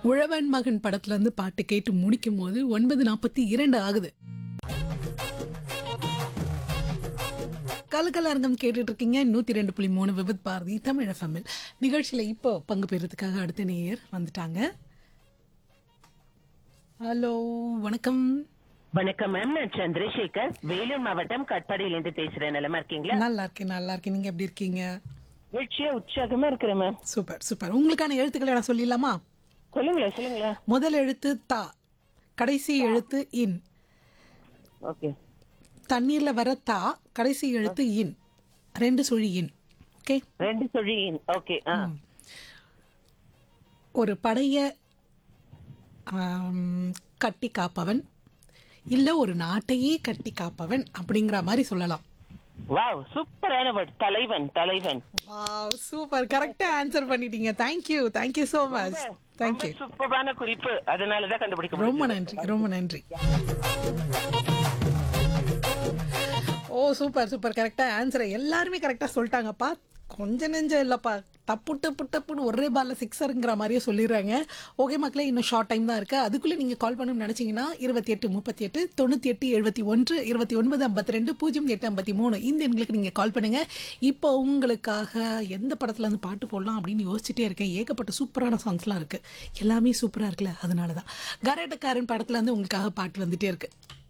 உழவன் மகன் படத்துல இருந்து பாட்டு கேட்டு முடிக்கும் போது ஒன்பது நாற்பத்தி இரண்டு ஆகுது கலக்கலரங்கம் கேட்டுட்டு இருக்கீங்க நூத்தி ரெண்டு புள்ளி மூணு விபத் பாரதி தமிழ் எஃப்எம்எல் நிகழ்ச்சியில இப்போ பங்கு பெறதுக்காக அடுத்த நேயர் வந்துட்டாங்க ஹலோ வணக்கம் வணக்கம் மேம் நான் சந்திரசேகர் வேலூர் மாவட்டம் கட்பாடியிலிருந்து பேசுறேன் நலமா இருக்கீங்களா நல்லா இருக்கேன் நல்லா இருக்கேன் நீங்க எப்படி இருக்கீங்க மகிழ்ச்சியா உற்சாகமா இருக்கிறேன் மேம் சூப்பர் சூப்பர் உங்களுக்கான எழுத்துக்களை நான் சொல்லிடலாமா சொல்லுங்களேன் சொல்லுங்களேன் முதல் எழுத்து தா கடைசி எழுத்து இன் ஓகே தண்ணீர்ல வர தா கடைசி எழுத்து இன் ரெண்டு சுழி இன் ஓகே ரெண்டு சொல்லியின் ஓகே ஆ ஒரு படைய ஆம், கட்டி காப்பவன் இல்ல ஒரு நாட்டையே கட்டி காப்பவன் அப்படிங்கிற மாதிரி சொல்லலாம் வாவ் சூப்பரான வேர்ட் தலைவன் தலைவன் சூப்பர் கரெக்டா ஆன்சர் பண்ணிட்டீங்க thank you thank you so much thank you சூப்பரான குறிப்பு அதனாலதான் கண்டுபிடிக்க ரொம்ப முடியும் நன்றி ரொம்ப நன்றி ஓ சூப்பர் சூப்பர் கரெக்டாக ஆன்சரை எல்லாருமே கரெக்டாக சொல்லிட்டாங்கப்பா கொஞ்சம் நெஞ்சம் இல்லைப்பா தப்பு டப்பு டப்புன்னு ஒரே பால்ல சிக்ஸருங்கிற மாதிரியே சொல்லிடுறாங்க ஓகே மக்களே இன்னும் ஷார்ட் டைம் தான் இருக்குது அதுக்குள்ளே நீங்கள் கால் பண்ணணும்னு நினச்சிங்கன்னா இருபத்தி எட்டு முப்பத்தி எட்டு தொண்ணூற்றி எட்டு எழுபத்தி ஒன்று இருபத்தி ஒன்பது ஐம்பத்தி ரெண்டு பூஜ்ஜியம் எட்டு ஐம்பத்தி மூணு இந்த எண்களுக்கு நீங்கள் கால் பண்ணுங்கள் இப்போ உங்களுக்காக எந்த படத்துல இருந்து பாட்டு போடலாம் அப்படின்னு யோசிச்சுட்டே இருக்கேன் ஏகப்பட்ட சூப்பரான சாங்ஸ்லாம் இருக்குது எல்லாமே சூப்பராக இருக்குல்ல அதனால தான் கரேட்டக்காரன் படத்துல இருந்து உங்களுக்காக பாட்டு வந்துட்டே இருக்கு